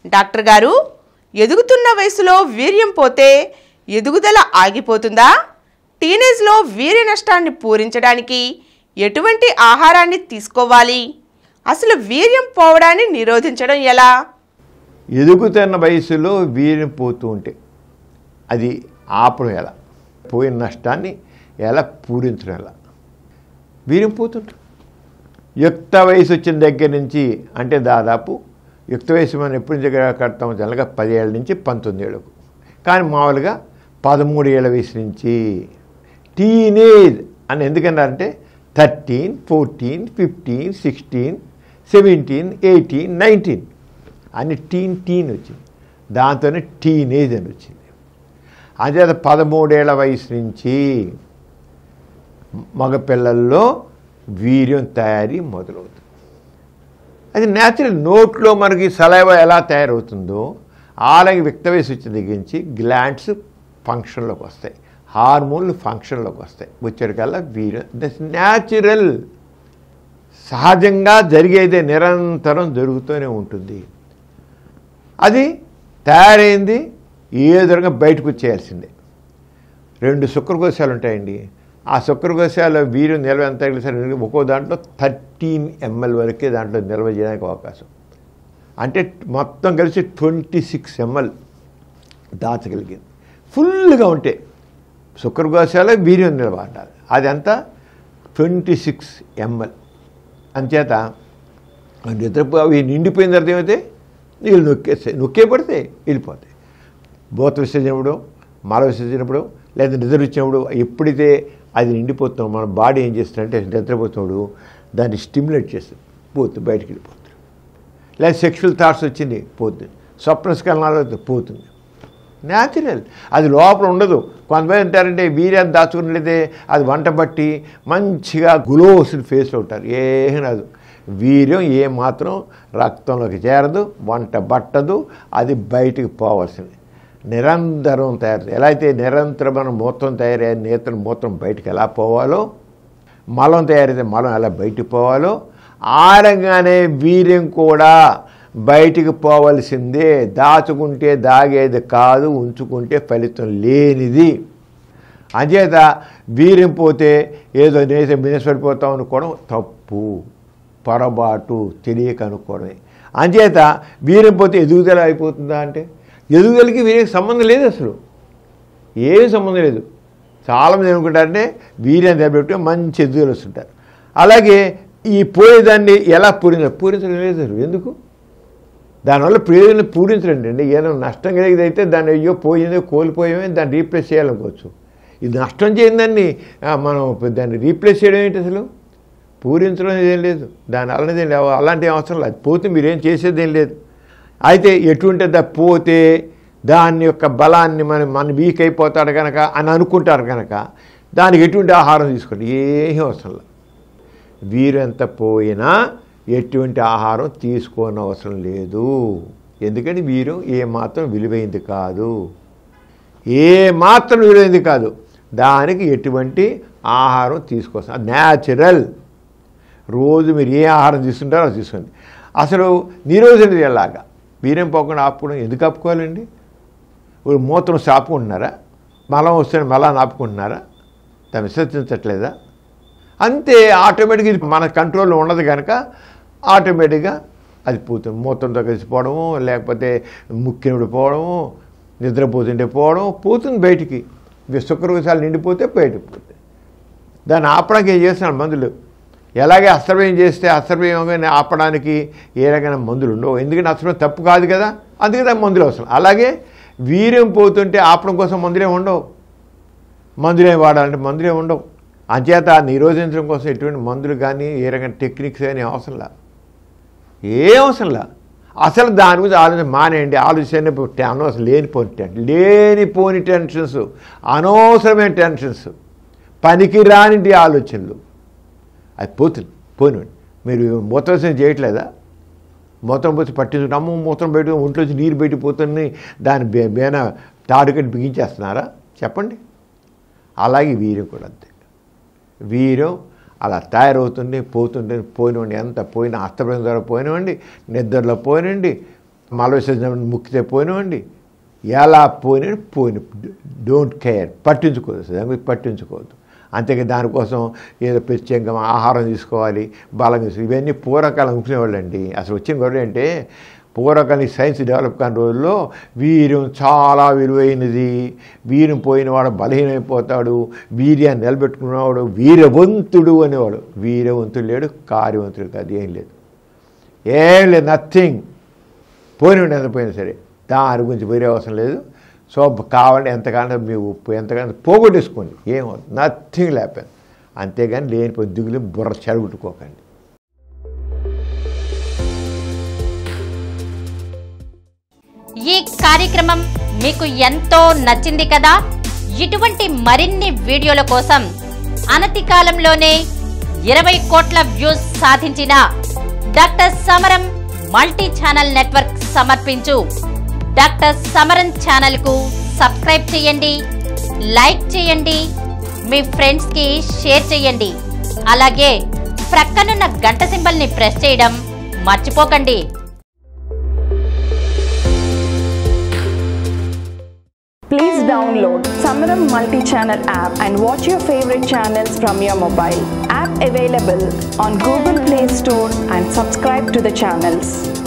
Doctor గారు ఎదుగుతున్న వయసులో వీర్యం పోతే ఎదుగుదల ఆగిపోతుందా టీనేజ్లో వీర్య నష్టాన్ని పూరించడానికి ఎటువంటి ఆహారాన్ని తీసుకోవాలి అసలు వీర్యం పోవడాన్ని నిరోధించడం ఎలా ఎదుగుతున్న వయసులో వీర్యం పోతూ ఉంటే అది ఆపడం ఎలా పోయిన నష్టాన్ని ఎలా పూరించడం ఎలా వీర్యం పోతుంటారు యుక్త వయసు వచ్చిన దగ్గర నుంచి అంటే దాదాపు యుక్త వయసు మనం ఎప్పటి నుంచి కడతాం జనగా పదేళ్ళ నుంచి పంతొమ్మిది ఏళ్ళకు కానీ మామూలుగా పదమూడు ఏళ్ళ వయసు నుంచి టీనేజ్ అని ఎందుకన్నారంటే thirteen fourteen fifteen sixteen seventeen eighteen nineteen అని టీన్ టీన్ వచ్చింది దాంతోనే టీనేజ్ అని వచ్చింది అంచేత పదమూడేళ్ల వయసు నుంచి మగపిల్లల్లో వీర్యం తయారీ మొదలవుతుంది అది న్యాచురల్ నోట్లో మనకి సలైవ ఎలా తయారవుతుందో అలాగే వ్యక్త వయసు వచ్చిన దగ్గర నుంచి గ్లాండ్స్ ఫంక్షన్లోకి వస్తాయి హార్మోన్లు ఫంక్షన్లోకి వస్తాయి వచ్చేటికల్లా వీర్యం దట్స్ న్యాచురల్ సహజంగా జరిగేదే నిరంతరం జరుగుతూనే ఉంటుంది అది తయారైంది ఏదోరగా బయటకు వచ్చేయాల్సిందే రెండు శుక్రకోశాలు ఉంటాయండి ఆ శుక్రకోశాల వీరు నిల్వ ఎంత సరే ఒక్కో దాంట్లో థర్టీన్ ఎంఎల్ వరకే దాంట్లో నిల్వ చేయడానికి అవకాశం అంటే మొత్తం కలిసి ట్వంటీ సిక్స్ ఎంఎల్ దాచగలిగింది ఫుల్గా ఉంటే శుక్రకోశాల వీర్యం నిల్వ అంటారు అది ఎంత ట్వంటీ సిక్స్ ఎంఎల్ అంచేత నిద్రపో అవి నిండిపోయిన తర్వాత ఏమైతే నీళ్ళు నొక్కేస్తాయి నొక్కే పడితే వెళ్ళిపోతాయి భూత విసర్జనప్పుడు మల విసర్జనప్పుడు లేదా నిద్ర వచ్చినప్పుడు ఎప్పుడైతే అది నిండిపోతాం మన బాడీ ఏం చేస్తుందంటే నిద్రపోతున్నప్పుడు దాన్ని స్టిమ్యులేట్ చేస్తుంది పోతుంది బయటికి వెళ్ళిపోతుంది లేదా సెక్షువల్ థాట్స్ వచ్చింది పోతుంది స్వప్న స్కలనాలు పోతుంది న్యాచురల్ అది లోపల ఉండదు కొంతమంది అంటారంటే వీర్యాన్ని దాచుకున్నట్లయితే అది వంట బట్టి మంచిగా గ్లోసిన ఫేస్లో ఉంటారు ఏం రాదు వీర్యం ఏ మాత్రం రక్తంలోకి చేరదు వంట బట్టదు అది బయటికి పోవాల్సింది నిరంతరం తయారు ఎలా అయితే నిరంతరం మనం మూత్రం తయారయ్యే నేత్రం మూత్రం బయటికి ఎలా పోవాలో మలం తయారైతే మలం ఎలా బయటికి పోవాలో ఆరంగానే వీర్యం కూడా బయటికి పోవలసిందే దాచుకుంటే దాగేది కాదు ఉంచుకుంటే ఫలితం లేనిది అంచేత వీర్యం పోతే ఏదో నేసే మినసపడిపోతాం అనుకోవడం తప్పు పొరపాటు తెలియక అనుకోవడమే అంచేత వీర్యం పోతే ఎదుగుదల అయిపోతుందా అంటే ఎదుగుదలకి వీరికి సంబంధం లేదు అసలు ఏం సంబంధం లేదు చాలామంది ఏమనుకుంటారంటే వీర్యం దెబ్బపెట్టి మంచి ఎదుగుదల వస్తుంటారు అలాగే ఈ పోయేదాన్ని ఎలా పూరించాలి పూరించడం లేదు అసలు ఎందుకు దానివల్ల ప్రయోజనం పూరించడండి అండి ఏదైనా నష్టం కలిగితే దాన్ని అయ్యో పోయిందో కోల్పోయామే దాన్ని రీప్లేస్ చేయాలనుకోవచ్చు ఇది నష్టం చేయని మనం దాన్ని రీప్లేస్ చేయడం ఏంటి అసలు పూరించడం అనేది ఏం లేదు దాని అలాంటిది ఏం లేవు అలాంటి ఏం అవసరం లేదు పోతే మీరేం చేసేది ఏం లేదు అయితే ఎటువంటి దా పోతే దాని యొక్క బలాన్ని మనం మన వీక్ అయిపోతాడు కనుక అని అనుకుంటారు కనుక దానికి ఎటువంటి ఆహారం తీసుకోండి ఏమీ అవసరం లేదు వీరు ఎంత పోయినా ఎటువంటి ఆహారం తీసుకోని అవసరం లేదు ఎందుకంటే వీరు ఏ మాత్రం విలువైంది కాదు ఏ మాత్రం విలువైంది కాదు దానికి ఎటువంటి ఆహారం తీసుకోసం న్యాచురల్ రోజు మీరు ఏ ఆహారం తీసుకుంటారో అది తీసుకోండి అసలు నిరోధన ఎలాగా వీరేం పోకుండా ఆపుకోవడం ఎందుకు ఆపుకోవాలండి ఇప్పుడు మూత్రం ఆపుకుంటున్నారా మలం వస్తే మలాన్ని ఆపుకుంటున్నారా దాన్ని విసర్జించట్లేదా అంతే ఆటోమేటిక్గా ఇది మన కంట్రోల్లో ఉండదు కనుక ఆటోమేటిక్గా అది పోతుంది మూత్రంతో కలిసిపోవడము లేకపోతే ముక్కినప్పుడు పోవడము నిద్రపోతుంటే పోవడం పోతుంది బయటికి శుక్రకోశాలు నిండిపోతే బయటకు పోతుంది దాన్ని ఆపడానికి ఏం చేస్తున్నారు మందులు ఎలాగే అస్త్రమయం చేస్తే అస్త్రమయం ఆపడానికి ఏ రకమైన మందులు ఉండవు ఎందుకంటే అస్త్రమయం తప్పు కాదు కదా అందుకే దానికి మందులు అవసరం అలాగే వీర్యం పోతుంటే ఆపడం కోసం మందులే ఉండవు మందులే వాడాలంటే మందులే ఉండవు అంచేత నిరోధించడం కోసం ఎటువంటి మందులు కానీ ఏ రకమైన టెక్నిక్స్ కానీ అవసరంలా ఏ అవసరంలా అసలు దాని గురించి ఆలోచన మానేయండి ఆలోచన అనవసరం లేనిపోని టెన్షన్ లేనిపోని టెన్షన్స్ అనవసరమైన టెన్షన్స్ పనికి రానిటి ఆలోచనలు అది పోతుంది పోనివ్వండి మీరు మూత్రం చేయట్లేదా మూత్రం పోసి పట్టించుకుంటే అమ్మ మూత్రం బయట ఒంట్లోంచి నీరు బయట పోతుంది దాని బే బేన తాడుకట్టి బిగించేస్తున్నారా చెప్పండి అలాగే వీర్యం కూడా అంతే వీర్యం అలా తయారవుతుంది పోతుంటే పోయినవండి ఎంత పోయినా అస్తమయం ద్వారా పోయినవండి నిద్రలో పోయినండి మల విసర్జన ముక్కితే పోనివ్వండి ఎలా పోయిన పోయిన డోంట్ కేర్ పట్టించుకోవద్దు దాని గురించి పట్టించుకోవద్దు అంతేగా దానికోసం ఏదో ప్రత్యేకంగా ఆహారం తీసుకోవాలి బలం తీసుకోవాలి ఇవన్నీ పూర్వకాలం ముఖ్యవాళ్ళండి అసలు వచ్చిన గొడవ అంటే పూర్వకాలం ఈ సైన్స్ డెవలప్ కాని రోజుల్లో వీర్యం చాలా విలువైనది వీర్యం పోయిన వాడు బలహీనమైపోతాడు వీర్యాన్ని నిలబెట్టుకున్నవాడు వీరవంతుడు అనేవాడు వీరవంతుడు లేడు కార్యవంతుడు కాదు ఏం లేదు ఏం లేదు నథింగ్ పోయిన ఎంత పోయినా సరే దాని గురించి వేరే అవసరం లేదు సో కావాలంటే ఎంతకాలం మీ ఉప్పు ఎంతకాలం పోగొట్టేసుకోండి ఏం నథింగ్ లేకపోయింది అంతేగాని లేనిపోయి దిగులు బుర్ర చెడగొట్టుకోకండి ఈ కార్యక్రమం మీకు ఎంతో నచ్చింది కదా ఇటువంటి మరిన్ని వీడియోల కోసం అనతి కాలంలోనే ఇరవై కోట్ల వ్యూస్ సాధించిన doctor Samaram multi channel network సమర్పించు డాక్టర్ సమరం ఛానల్ కు సబ్స్క్రైబ్ చేయండి లైక్ చేయండి మీ ఫ్రెండ్స్ కి షేర్ చేయండి అలాగే ప్రక్కనున్న గంట సింబల్ ని ప్రెస్ చేయడం మర్చిపోకండి Please download Samaram multi-channel app and watch your favorite channels from your mobile. App available on Google Play Store and subscribe to the channels.